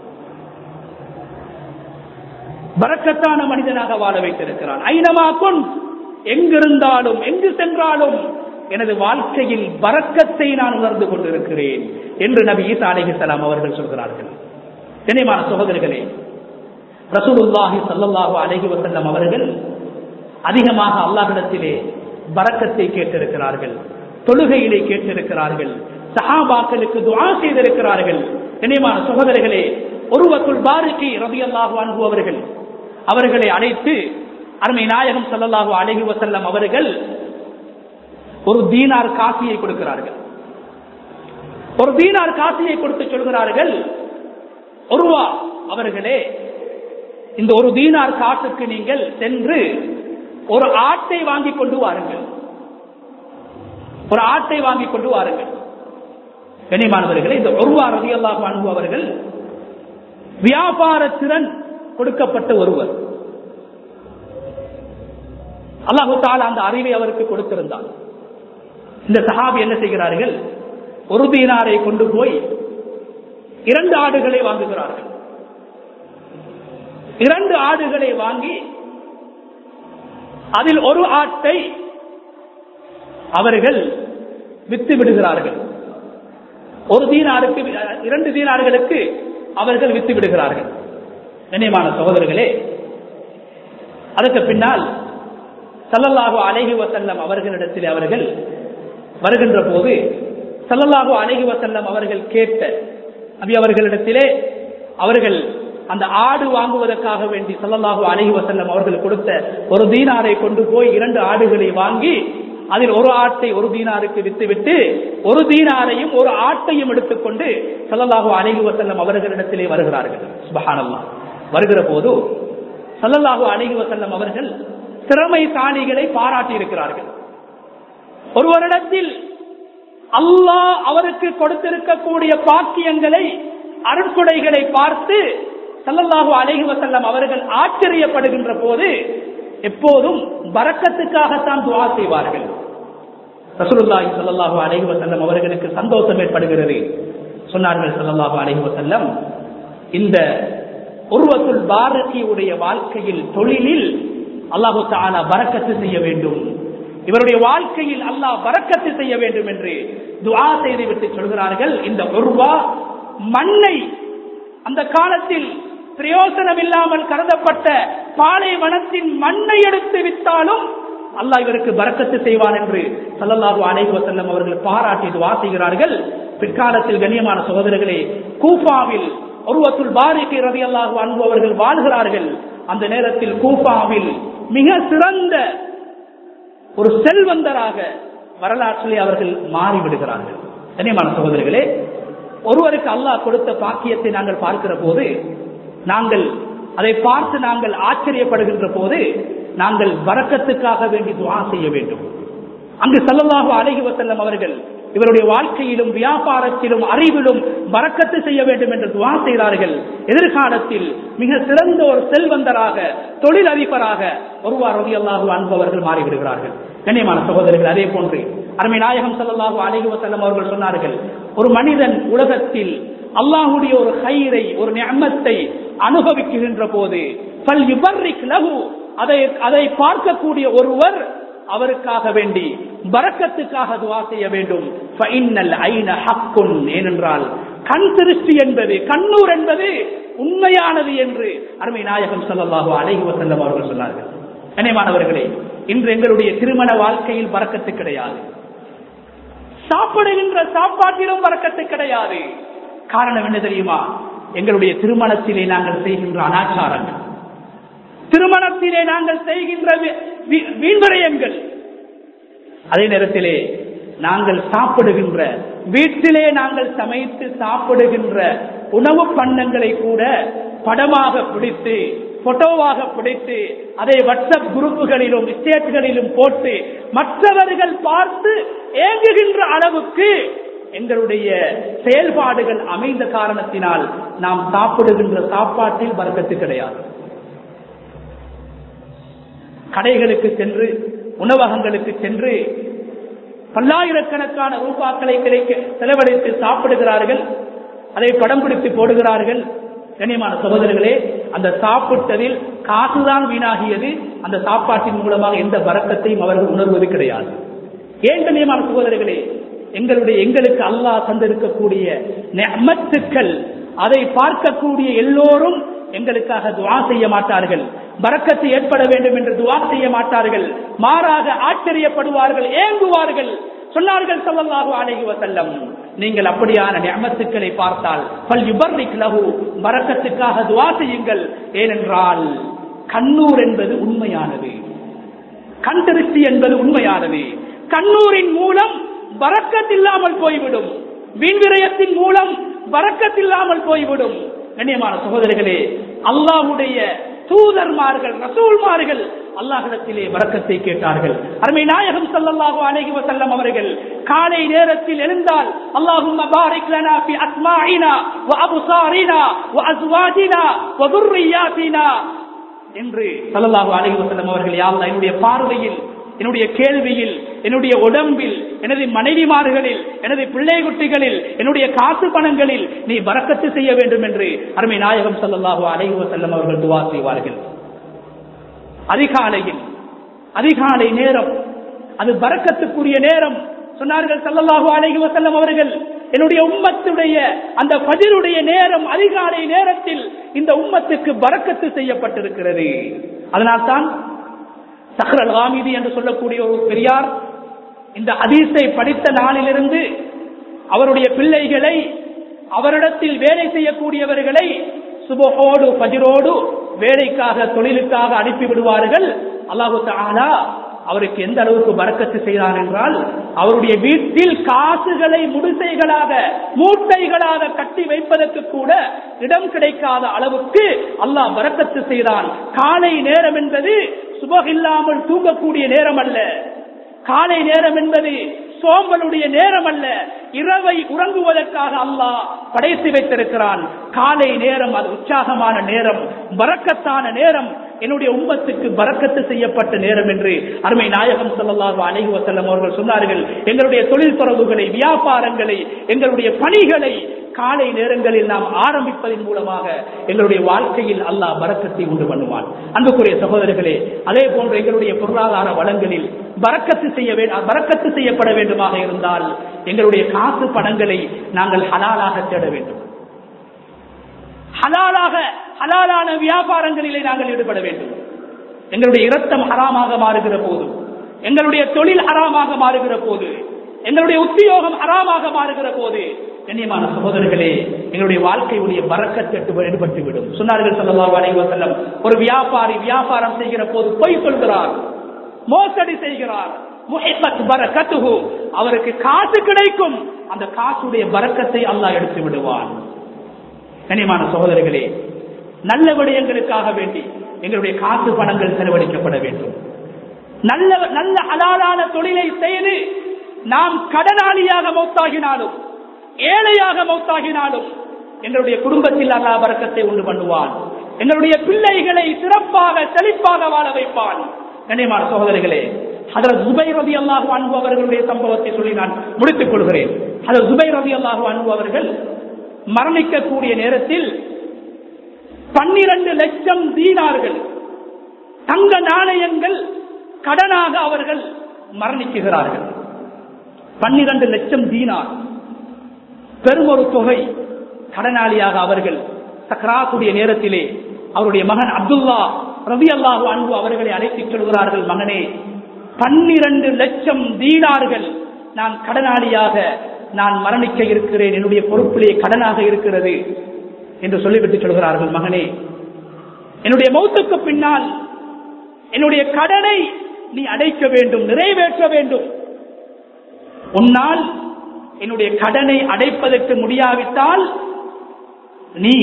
பறக்கத்தான மனிதனாக வாழ வைத்திருக்கிறான் ஐனமா கொன் எங்கிருந்தாலும் எங்கு சென்றாலும் எனது வாழ்க்கையில் பறக்கத்தை நான் உணர்ந்து கொண்டிருக்கிறேன் என்று நபி ஈசா அலிஹிசலாம் அவர்கள் சொல்கிறார்கள் கனிமான சகோதரர்களே ரசூலுல்லாஹி சல்லல்லாஹு அலைஹி வஸல்லம் அவர்கள் அதிகமாக அல்லாஹ்விடத்திலே பறக்கத்தை கேட்டிருக்கிறார்கள் தொழுகையிலே கேட்டிருக்கிறார்கள் சஹாபாக்களுக்கு துஆ செய்திருக்கிறார்கள் கண்ணியமான சகோதரர்களே ஒருவக்குள் பாருக்கி ரவி அல்லாஹு அனுபவர்கள் அவர்களை அழைத்து அருமை நாயகம் ஸல்லல்லாஹு அலைஹி வஸல்லம் அவர்கள் ஒரு தீனார் காசியை கொடுக்கிறார்கள் ஒரு தீனார் காசியை கொடுத்து சொல்கிறார்கள் ஒருவா அவர்களே இந்த ஒரு தீனார் காசுக்கு நீங்கள் சென்று ஒரு ஆட்டை வாங்கி கொண்டு வாருங்கள் ஒரு ஆட்டை வாங்கி கொண்டு வாருங்கள் கனிமானவர்களே இந்த ஒருவா ரவி அல்லாஹ் அனுபவர்கள் வியாபார திறன் கொடுக்கப்பட்ட ஒருவர் அல்லாஹு தாலா அந்த அறிவை அவருக்கு கொடுத்திருந்தார் இந்த சஹாபி என்ன செய்கிறார்கள் ஒரு தீனாரை கொண்டு போய் இரண்டு ஆடுகளை வாங்குகிறார்கள் இரண்டு ஆடுகளை வாங்கி அதில் ஒரு ஆட்டை அவர்கள் வித்து விடுகிறார்கள் ஒரு தீனாருக்கு இரண்டு தீனார்களுக்கு அவர்கள் வித்து விடுகிறார்கள் கண்ணியமான சகோதரர்களே அதற்கு பின்னால் சல்லல்லாஹு அலைஹி வசல்லம் அவர்களிடத்தில் அவர்கள் வருகின்ற போது சல்லல்லாஹு அலைஹி வசல்லம் அவர்கள் கேட்ட நபி அவர்களிடத்திலே அவர்கள் அந்த ஆடு வாங்குவதற்காக வேண்டி சல்லல்லாஹு அலைஹி வசல்லம் அவர்கள் கொடுத்த ஒரு தீனாரை கொண்டு போய் இரண்டு ஆடுகளை வாங்கி அதில் ஒரு ஆட்டை ஒரு தீனாருக்கு வித்துவிட்டு ஒரு தீனாரையும் ஒரு ஆட்டையும் எடுத்துக்கொண்டு சல்லல்லாஹு அலைஹி வசல்லம் அவர்களிடத்திலே வருகிறார்கள் சுபஹானல்லா வருகிற போது சல்லல்லாஹு அலைஹி வசல்லம் அவர்கள் திறமைசாலிகளை பாராட்டி இருக்கிறார்கள் ஒருவரிடத்தில் அல்லாஹ் அவருக்கு கொடுத்திருக்கக்கூடிய பாக்கியங்களை அருட்கொடைகளை பார்த்து சல்லல்லாஹு அலைஹி வசல்லம் அவர்கள் ஆச்சரியப்படுகின்ற போது எப்போதும் பறக்கத்துக்காகத்தான் துவா செய்வார்கள் ரசூலுல்லாஹி ஸல்லல்லாஹு அலைஹி வஸல்லம் அவர்களுக்கு சந்தோஷம் ஏற்படுகிறது சொன்னார்கள் ஸல்லல்லாஹு அலைஹி வஸல்லம் இந்த உருவத்துல் பாரதியுடைய வாழ்க்கையில் தொழிலில் அல்லாஹு தஆலா பரக்கத்து செய்ய வேண்டும் இவருடைய வாழ்க்கையில் அல்லாஹ் பரக்கத்து செய்ய வேண்டும் என்று துஆ செய்துவிட்டு சொல்கிறார்கள் இந்த உருவா மண்ணை அந்த காலத்தில் பிரயோசனம் இல்லாமல் கருதப்பட்ட பாலைவனத்தின் மண்ணை எடுத்து விட்டாலும் அல்லாஹ் இவருக்கு பறக்கத்து செய்வான் என்று சல்லல்லாஹு அலைஹி வஸல்லம் அவர்கள் பாராட்டி துவா செய்கிறார்கள் பிற்காலத்தில் கண்ணியமான சகோதரர்களே கூஃபாவில் ஒருவத்துல் பாரிகை ரவி அல்லாஹு அன்பு அவர்கள் வாழ்கிறார்கள் அந்த நேரத்தில் கூஃபாவில் மிக சிறந்த ஒரு செல்வந்தராக வரலாற்றிலே அவர்கள் மாறிவிடுகிறார்கள் கண்ணியமான சகோதரர்களே ஒருவருக்கு அல்லாஹ் கொடுத்த பாக்கியத்தை நாங்கள் பார்க்கிற போது நாங்கள் அதை பார்த்து நாங்கள் ஆச்சரியப்படுகின்ற போது நாங்கள் வரக்கத்துக்காக வேண்டி துவா செய்ய வேண்டும் அங்கு செல்லமாக அழகி வசல்லம் அவர்கள் இவருடைய வாழ்க்கையிலும் வியாபாரத்திலும் அறிவிலும் வரக்கத்து செய்ய வேண்டும் என்று துவா செய்தார்கள் எதிர்காலத்தில் மிக சிறந்த ஒரு செல்வந்தராக தொழிலதிபராக ஒருவார் ரவி அல்லாஹு அன்பவர்கள் மாறிவிடுகிறார்கள் கண்ணியமான சகோதரர்கள் அதே போன்று அருமை நாயகம் சல்லாஹூ அழகி வசல்லம் அவர்கள் சொன்னார்கள் ஒரு மனிதன் உலகத்தில் அல்லாஹுடைய ஒரு கயிறை ஒரு ஞமத்தை அனுபவிக்கின்ற போது பல் யுபர்ரிக் லகு அதை அதை பார்க்கக்கூடிய ஒருவர் அவருக்காக வேண்டி பறக்கத்துக்காக துவா செய்ய வேண்டும் ஏனென்றால் கண் திருஷ்டி என்பது கண்ணூர் என்பது உண்மையானது என்று அருமை நாயகம் சொல்லலாக அழகி வசல்லம் அவர்கள் சொன்னார்கள் கனியமானவர்களே இன்று எங்களுடைய திருமண வாழ்க்கையில் பறக்கத்து கிடையாது சாப்பிடுகின்ற சாப்பாட்டிலும் பறக்கத்து கிடையாது காரணம் என்ன தெரியுமா எங்களுடைய திருமணத்திலே நாங்கள் செய்கின்ற அனாச்சாரங்கள் திருமணத்திலே நாங்கள் செய்கின்ற வீண்வரையங்கள் அதே நேரத்திலே நாங்கள் சாப்பிடுகின்ற வீட்டிலே நாங்கள் சமைத்து சாப்பிடுகின்ற உணவு பண்டங்களை கூட படமாக பிடித்து போட்டோவாக பிடித்து அதை வாட்ஸ்அப் குரூப்புகளிலும் ஸ்டேட்களிலும் போட்டு மற்றவர்கள் பார்த்து ஏங்குகின்ற அளவுக்கு எங்களுடைய செயல்பாடுகள் அமைந்த காரணத்தினால் நாம் சாப்பிடுகின்ற சாப்பாட்டில் வர்க்கத்து கிடையாது கடைகளுக்கு சென்று உணவகங்களுக்கு சென்று பல்லாயிரக்கணக்கான ரூபாக்களை கிடைக்க செலவழித்து சாப்பிடுகிறார்கள் அதை படம் பிடித்து போடுகிறார்கள் கண்ணியமான சகோதரர்களே அந்த சாப்பிட்டதில் காசுதான் வீணாகியது அந்த சாப்பாட்டின் மூலமாக எந்த வரக்கத்தையும் அவர்கள் உணர்வது கிடையாது ஏன் கண்ணியமான சகோதரர்களே எங்களுடைய எங்களுக்கு அல்லாஹ் தந்திருக்கக்கூடிய நெமத்துக்கள் அதை பார்க்கக்கூடிய எல்லோரும் எங்களுக்காக துவா செய்ய மாட்டார்கள் பறக்கத்து ஏற்பட வேண்டும் என்று துவா செய்ய மாட்டார்கள் மாறாக ஆச்சரியப்படுவார்கள் ஏங்குவார்கள் சொன்னார்கள் ஸல்லல்லாஹு அலைஹி வஸல்லம் நீங்கள் அப்படியான நியமத்துக்களை பார்த்தால் பல் யுபர்ரிக் லஹு பரக்கத்துக்காக துஆ செய்யுங்கள் ஏனென்றால் கண்ணூர் என்பது உண்மையானது கண் திருஷ்டி என்பது உண்மையானது கண்ணூரின் மூலம் பறக்கத்தில்லாமல் போய்விடும் வீண்விரயத்தின் மூலம் பறக்கத்தில்லாமல் போய்விடும் கண்ணியமான சகோதரிகளே அல்லாஹ்வுடைய தூதர்மார்கள் ரசூல்மார்கள் அல்லாஹிடத்திலே வரக்கத்தை கேட்டார்கள் அருமை நாயகம் ஸல்லல்லாஹு அலைஹி வஸல்லம் அவர்கள் காலை நேரத்தில் எழுந்தால் அல்லாஹும்ம பாரிக் லனா ஃபி அஸ்மாஇனா வ அப்சாரினா வ அஸ்வாஜினா வ துர்ரியாத்தினா என்று ஸல்லல்லாஹு அலைஹி வஸல்லம் அவர்கள் யா அல்லாஹ் என்னுடைய பார்வையில் என்னுடைய கேள்வியில் என்னுடைய உடம்பில் எனது மனைவிமார்களில் எனது பிள்ளை குட்டிகளில் என்னுடைய காசு பணங்களில் நீ வரக்கத்து செய்ய வேண்டும் என்று அருமை நாயகம் ஸல்லல்லாஹு அலைஹி வஸல்லம் அவர்கள் துவா செய்வார்கள் அதிகாலையில் அதிகாலை நேரம் அது பறக்கத்துக்குரிய நேரம் சொன்னார்கள் ஸல்லல்லாஹு அலைஹி வஸல்லம் அவர்கள் என்னுடைய உம்மத்துடைய அந்த பதிலுடைய நேரம் அதிகாலை நேரத்தில் இந்த உம்மத்துக்கு பறக்கத்து செய்யப்பட்டிருக்கிறது அதனால்தான் சஹ்ரல் காமிதி என்று சொல்லக்கூடிய ஒரு பெரியார் இந்த ஹதீஸை படித்த நாளிலிருந்து அவருடைய பிள்ளைகளை அவரிடத்தில் வேலை செய்யக்கூடியவர்களை சுபஹோடு பஜிரோடு வேலைக்காக தொழிலுக்காக அனுப்பி விடுவார்கள் அல்லாஹு தாலா அவருக்கு எந்த அளவுக்கு பறக்கத்து செய்தார் என்றால் அவருடைய வீட்டில் காசுகளை முடுசைகளாக மூட்டைகளாக கட்டி வைப்பதற்கு கூட இடம் கிடைக்காத அளவுக்கு அல்லாஹ் பறக்கத்து செய்தான் காலை நேரம் என்பது சுபக இல்லாமல் தூங்கக்கூடிய நேரம் அல்ல காலை நேரம் என்பது சோம்பலுடைய நேரம் அல்ல இரவை உறங்குவதற்காக அல்லாஹ் படைத்து வைத்திருக்கிறான் காலை நேரம் அது உற்சாகமான நேரம் பறக்கத்தான நேரம் என்னுடைய உம்மத்துக்கு பறக்கத்து செய்யப்பட்ட நேரம் என்று அருமை நாயகம் ஸல்லல்லாஹு அலைஹி வஸல்லம் அவர்கள் சொன்னார்கள் எங்களுடைய தொழில் தொடர்புகளை வியாபாரங்களை எங்களுடைய பணிகளை காலை நேரங்களில் நாம் ஆரம்பிப்பதன் மூலமாக எங்களுடைய வாழ்க்கையில் அல்லாஹ் பறக்கத்தை உண்டு பண்ணுவான் அன்புக்குரிய சகோதரர்களே அதே போன்று எங்களுடைய பொருளாதார வளங்களில் பறக்கத்து செய்ய வேண்டும் பறக்கத்து செய்யப்பட வேண்டுமாக இருந்தால் எங்களுடைய காசு பணங்களை நாங்கள் ஹலாலாக தேட வேண்டும் ஹலாலாக ஹலாலான வியாபாரங்களிலே நாங்கள் ஈடுபட வேண்டும் எங்களுடைய இரத்தம் ஹராமாக மாறுகிற போது எங்களுடைய தொழில் ஹராமாக மாறுகிற போது எங்களுடைய உத்தியோகம் ஹராமாக மாறுகிற போது கண்ணியமான சகோதரர்களே எங்களுடைய வாழ்க்கையுடைய பறக்கத்தெட்டு ஈடுபட்டு விடும் சொன்னார்கள் ஸல்லல்லாஹு அலைஹி வஸல்லம் ஒரு வியாபாரி வியாபாரம் செய்கிற போது பொய் சொல்கிறார் மோசடி செய்கிறார் முஹிப்பத் பரக்கத்துஹு அவருக்கு காசு கிடைக்கும் அந்த காசுடைய பறக்கத்தை அல்லாஹ் எடுத்து விடுவான் கனிமான சகோதரர்களே நல்ல விடயங்களுக்காக வேண்டி எங்களுடைய காசு பணங்கள் செலவழிக்கப்பட வேண்டும் நல்ல நல்ல அலாலான தொழிலை செய்து நாம் கடனாளியாக மௌத்தாகினாலும் ஏழையாக மௌத்தாகினாலும் எங்களுடைய குடும்பத்தில் அல்லா பறக்கத்தை உண்டு பண்ணுவான் எங்களுடைய பிள்ளைகளை சிறப்பாக செழிப்பாக வாழ வைப்பான் கண்ணியமான சகோதரிகளே அதில் ஜுபை ரவி அல்லாஹு அன்பு அவர்களுடைய சம்பவத்தை சொல்லி நான் முடித்துக் கொள்கிறேன் அதில் ஜுபை ரவி அல்லாஹு அன்பு அவர்கள் மரணிக்கக்கூடிய நேரத்தில் பன்னிரண்டு லட்சம் தீனார்கள் தங்க நாணயங்கள் கடனாக அவர்கள் மரணிக்குகிறார்கள் பன்னிரண்டு லட்சம் தீனார் பெரும் ஒரு தொகை கடனாளியாக அவர்கள் சக்கராக்குடைய நேரத்திலே அவருடைய மகன் அப்துல்லா ரவி அல்லாஹு அன்பு அவர்களை அழைத்துச் சொல்கிறார்கள் மகனே பன்னிரண்டு லட்சம் தீனார்கள் நான் கடனாளியாக நான் மரணிக்க இருக்கிறேன் என்னுடைய பொறுப்பிலே கடனாக இருக்கிறது என்று சொல்லிவிட்டு சொல்கிறார்கள் மகனே என்னுடைய மௌத்துக்கு பின்னால் என்னுடைய கடனை நீ அடைக்க வேண்டும் நிறைவேற்ற வேண்டும் உன்னால் என்னுடைய கடனை அடைப்பதற்கு முடியாவிட்டால் நீ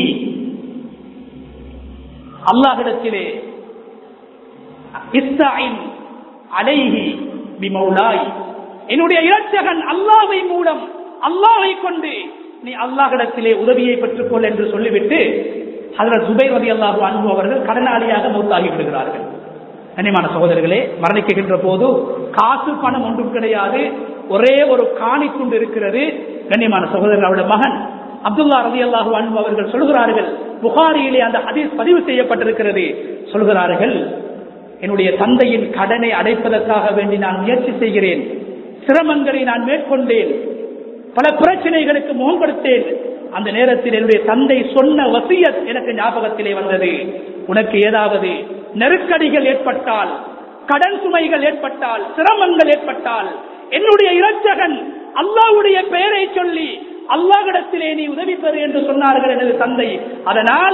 அல்லாஹிடத்திலே இஸ்தாயின் அலைஹி பிமௌலாய் என்னுடைய இரட்சகன் அல்லாவை மூலம் அல்லாவை கொண்டு நீ அல்லாஹிடத்திலே உதவியை பெற்றுக்கொள் என்று சொல்லிவிட்டு அதில் சுபை ரவி அல்லாஹு அன்பு அவர்கள் கடனாளியாக மூத்தாகி விடுகிறார்கள் கண்ணியமான சகோதரர்களே மரணிக்கின்ற போது காசு பணம் ஒன்றும் கிடையாது ஒரே ஒரு காணி துண்டு இருக்கிறது கண்ணியமான சகோதரர் அவருடைய மகன் அப்துல்லா ரதி அல்லாஹு அன்பு அவர்கள் சொல்கிறார்கள் புகாரியிலே அந்த ஹதீஸ் பதிவு செய்யப்பட்டிருக்கிறது சொல்கிறார்கள் என்னுடைய தந்தையின் கடனை அடைப்பதற்காக வேண்டி நான் முயற்சி செய்கிறேன் சிரமங்களை நான் மேற்கொண்டேன் பல பிரச்சனைகளுக்கு முகம் கொடுத்தேன் அந்த நேரத்தில் என்னுடைய தந்தை சொன்ன வசியத் எனக்கு ஞாபகத்திலே வந்தது உனக்கு ஏதாவது நெருக்கடிகள் ஏற்பட்டால் கடன் சுமைகள் ஏற்பட்டால் சிரமங்கள் ஏற்பட்டால் என்னுடைய இரட்சகன் அல்லாஹ்வுடைய பெயரை சொல்லி அல்லாஹ்விடத்திலே நீ உதவி பெறு என்று சொன்னார்கள் எனது தந்தை அதனால்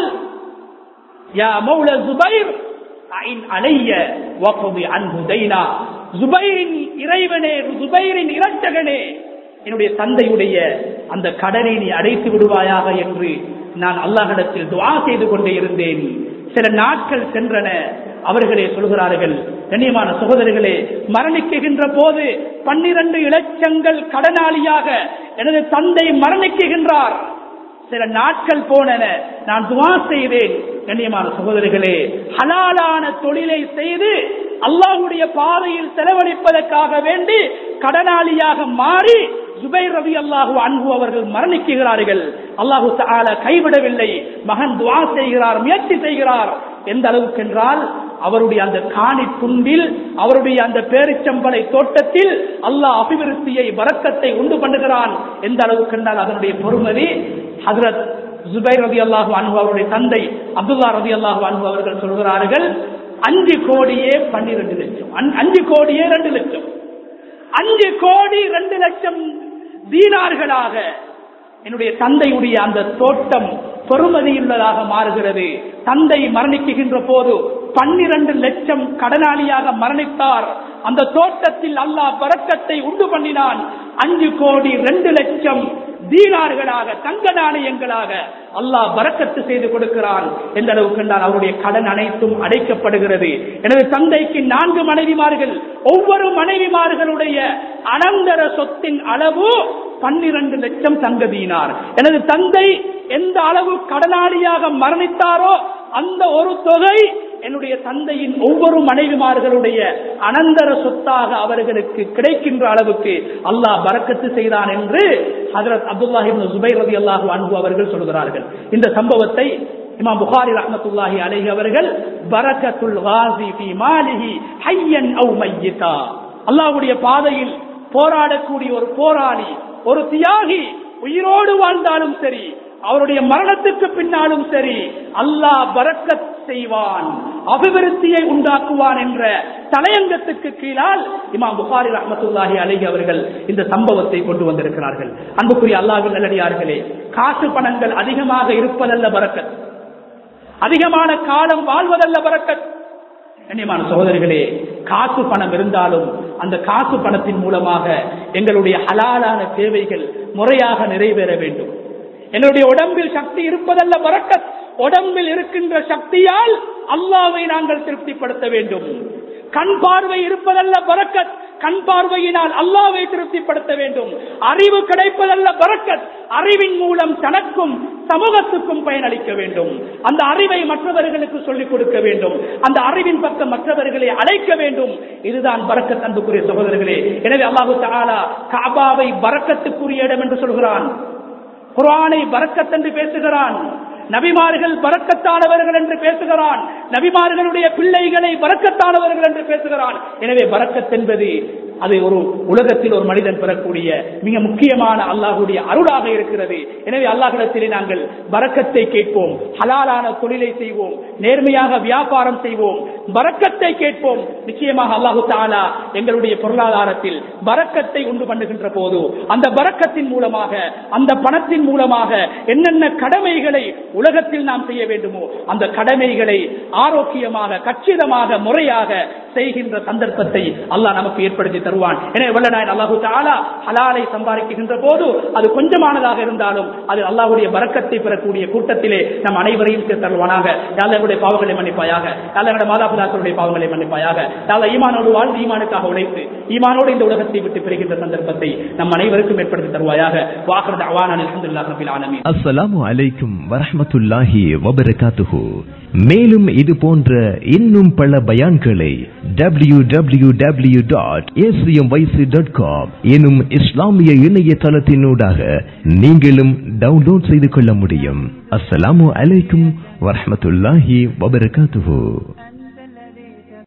யா மௌல ஜுபைர் ஐன் அலைய வஃபதி அன்ஹு தைனா ஜுபைரின் இறைவனே ஜுபைரின் இரட்சகனே என்னுடைய தந்தையுடைய அந்த கடனை நீ அடைத்து விடுவாயாக என்று நான் அல்லாஹிடத்தில் துவா செய்து கொண்டே இருந்தேன் சில நாட்கள் சென்றன அவர்களே சொல்கிறார்கள் கண்ணியமான சகோதரர்களே மரணிக்குகின்ற போது பன்னிரண்டு இலட்சங்கள் கடனாளியாக எனது தந்தை மரணிக்குகின்றார் சில நாட்கள் போனன நான் துவா செய்தேன் கண்ணியமான சகோதரிகளே ஹலாலான தொழிலை செய்து அல்லாஹ்வுடைய பாதையில் செலவழிப்பதற்காக வேண்டி கடனாளியாக மாறி ஜுபைர் ரவி அல்லாஹு அன்பு அவர்கள் மரணிக்கிறார்கள் அல்லாஹு தஆலா கைவிடவில்லை மகன் துவா செய்கிறார் முயற்சி செய்கிறார் எந்த அளவுக்கு என்றால் அவருடைய அந்த காணி துண்டில் அவருடைய அந்த பேரிச்சம்பளை தோட்டத்தில் அல்லாஹ் அபிவிருத்தியை வரக்கத்தை உண்டு பண்ணுகிறான் எந்த அளவுக்கு என்றால் அதனுடைய பொறுமதி ஹசரத் ஜுபைர் ரதி அல்லாஹு அன்பு அவருடைய தந்தை அப்துல்லா ரதி அல்லாஹு அன்பு அவர்கள் சொல்கிறார்கள் அஞ்சு கோடியே பன்னிரண்டு லட்சம் அஞ்- அஞ்சு கோடியே ரெண்டு லட்சம் அஞ்சு கோடி ரெண்டு லட்சம் தீனார்களாக என்னுடைய தந்தையுடைய அந்த தோட்டம் பெருமதியுள்ளதாக மாறுகிறது தந்தை மரணிக்குகின்ற போது பன்னிரண்டு லட்சம் கடனாளியாக மரணித்தார் அந்த தோட்டத்தில் அல்லாஹ் பறக்கத்தை உண்டு பண்ணினான் அஞ்சு கோடி ரெண்டு லட்சம் தீனார்களாக தங்க நாணயங்களாக அல்லாஹ் பறக்கத்து செய்து கொடுக்கிறான் எந்த அளவுக்கு என்றால் அவருடைய கடன் அனைத்தும் அடைக்கப்படுகிறது எனது தந்தைக்கு நான்கு மனைவிமார்கள் ஒவ்வொரு மனைவிமார்களுடைய அனந்தர சொத்தின் அளவு பன்னிரண்டு லட்சம் தங்க தீனார் எனது தந்தை எந்த அளவு கடனாளியாக மரணித்தாரோ அந்த ஒரு தொகை என்னுடைய தந்தையின் ஒவ்வொரு மனைவிமார்களுடைய அனந்தர சொத்தாக அவர்களுக்கு கிடைக்கின்ற அளவுக்கு அல்லாஹ் பறக்கத்து செய்தான் என்று ஹஜரத் அப்துல்லாஹிப் ஜுபைர் ரதி அல்லாஹு அன்பு அவர்கள் சொல்கிறார்கள் இந்த சம்பவத்தை இமாம் புகாரி ரஹ்மத்துல்லாஹி அலைஹி அவர்கள் பரக்கத்துல் வாசி ஃபீ மாலிஹி ஹய்யன் அவ் மையிதா அல்லாஹ்வுடைய பாதையில் போராடக்கூடிய ஒரு போராளி ஒரு தியாகி உயிரோடு வாழ்ந்தாலும் சரி அவருடைய மரணத்துக்கு பின்னாலும் சரி அல்லாஹ் பரக்கத் செய்வான் அபிவிருத்தியை உண்டாக்குவான் என்ற தலையங்கத்துக்கு கீழால் இமாம் புகாரி ரஹமத்துல்லாஹி அலைஹி அவர்கள் இந்த சம்பவத்தை கொண்டு வந்திருக்கிறார்கள் அன்புக்குரிய அல்லாஹ்வின் நல்லடியார்களே காசு பணங்கள் அதிகமாக இருப்பதல்ல பரக்கத் அதிகமான காலம் வாழ்வதல்ல பரக்கத் கண்ணியமான சகோதரிகளே காசு பணம் இருந்தாலும் அந்த காசு பணத்தின் மூலமாக எங்களுடைய ஹலாலான தேவைகள் முறையாக நிறைவேற வேண்டும் என்னுடைய உடம்பில் சக்தி இருப்பதல்ல பறக்கத் உடம்பில் இருக்கின்ற சக்தியால் அல்லாவை நாங்கள் திருப்திப்படுத்த வேண்டும் கண் பார்வை இருப்பதல்ல பறக்கத் கண் பார்வையினால் அல்லாவை திருப்திப்படுத்த வேண்டும் அறிவு கிடைப்பதல்ல பறக்கத் அறிவின் மூலம் தனக்கும் சமூகத்துக்கும் பயனளிக்க வேண்டும் அந்த அறிவை மற்றவர்களுக்கு சொல்லிக் கொடுக்க வேண்டும் அந்த அறிவின் பக்கம் மற்றவர்களை அழைக்க வேண்டும் இதுதான் பறக்கத் அன்புக்குரிய சகோதரர்களே எனவே அல்லாஹு தஆலா காபாவை பறக்கத்துக்குரிய இடம் என்று சொல்கிறான் குர்ஆனை பரக்கத் என்று பேசுகிறான் நபிமார்கள் பறக்கத்தானவர்கள் என்று பேசுகிறான் நபிமார்களுடைய பிள்ளைகளை பறக்கத்தானவர்கள் என்று பேசுகிறான் எனவே பறக்கத் என்பது அது ஒரு உலகத்தில் ஒரு மனிதன் பெறக்கூடிய மிக முக்கியமான அல்லாஹுடைய அருளாக இருக்கிறது எனவே அல்லாஹிடத்திலே நாங்கள் பறக்கத்தை கேட்போம் ஹலாலான தொழிலை செய்வோம் நேர்மையாக வியாபாரம் செய்வோம் பறக்கத்தை கேட்போம் நிச்சயமாக அல்லாஹு தாலா எங்களுடைய பொருளாதாரத்தில் பறக்கத்தை உண்டு பண்ணுகின்ற போது அந்த பறக்கத்தின் மூலமாக அந்த பணத்தின் மூலமாக என்னென்ன கடமைகளை உலகத்தில் நாம் செய்ய வேண்டுமோ அந்த கடமைகளை ஆரோக்கியமாக கச்சிதமாக முறையாக செய்கின்ற சந்தர்ப்பத்தை அல்லாஹ் நமக்கு ஏற்படுத்தி தருவான் எனவே வல்லநாயன் அல்லாஹு தாலா ஹலாலை சம்பாதிக்கின்ற போது அது கொஞ்சமானதாக இருந்தாலும் அது அல்லாஹுடைய பறக்கத்தை பெறக்கூடிய கூட்டத்திலே நம் அனைவரையும் சேர்த்தருவானாக யாழ்களுடைய பாவங்களை மன்னிப்பாயாக யாழ்களுடைய மாதாபிதாக்களுடைய பாவங்களை மன்னிப்பாயாக யாழ் ஈமானோடு வாழ்ந்து ஈமானுக்காக உழைத்து ஈமானோடு இந்த உலகத்தை விட்டு பெறுகின்ற சந்தர்ப்பத்தை நம் அனைவருக்கும் ஏற்படுத்தி தருவாயாக வாக்குறது அவான அலமதுல்லாஹ் ரபில் ஆலமீன் அஸ்ஸலாமு அலைக்கும் வரஹ்மத்துல்லாஹி வபரகாத்துஹு மேலும் இது போன்ற இன்னும் பல பயான்களை W W W dot dot com எனும் இஸ்லாமிய இணையதளத்தினூடாக நீங்களும் டவுன்லோட் செய்து கொள்ள முடியும் அஸ்ஸலாமு அலைக்கும் வரஹ்மத்துல்லாஹி வபரகாத்துஹு